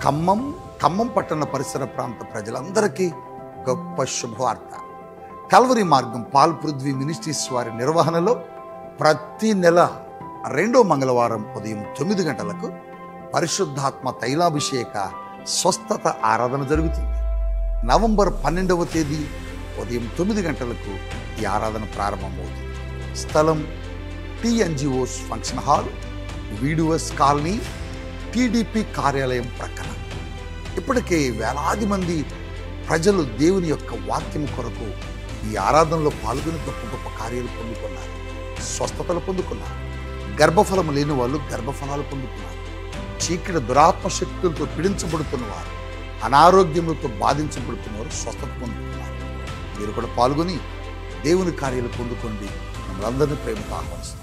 ఖమ్మం ఖమ్మం పట్టణ పరిసర ప్రాంత ప్రజలందరికీ గొప్ప శుభవార్త కల్వరి మార్గం పాల్ పృథ్వీ మినిస్ట్రీస్ వారి నిర్వహణలో ప్రతి నెల రెండో మంగళవారం ఉదయం తొమ్మిది గంటలకు పరిశుద్ధాత్మ తైలాభిషేక స్వస్థత ఆరాధన జరుగుతుంది నవంబర్ పన్నెండవ తేదీ ఉదయం తొమ్మిది గంటలకు ఈ ఆరాధన ప్రారంభమవుతుంది స్థలం TNGOs function hall videos colony TDP కార్యాలయం ప్రక్కన ఇప్పటికే వేలాది మంది ప్రజలు దేవుని యొక్క వాక్యం కొరకు ఈ ఆరాధనలో పాల్గొని గొప్ప గొప్ప కార్యాలు పొందుకున్నారు స్వస్థతలు పొందుకున్నారు గర్భఫలము లేని వాళ్ళు గర్భఫలాలు పొందుకున్నారు చీకటి దురాత్మ శక్తులతో పీడించబడుతున్నవారు అనారోగ్యములతో బాధించబడుతున్నవారు స్వస్థత పొందుతున్నారు మీరు కూడా పాల్గొని దేవుని కార్యాలు పొందుకోండి మమ్మల్ని అందరినీ ప్రేమతో ఆహ్వానిస్తున్నారు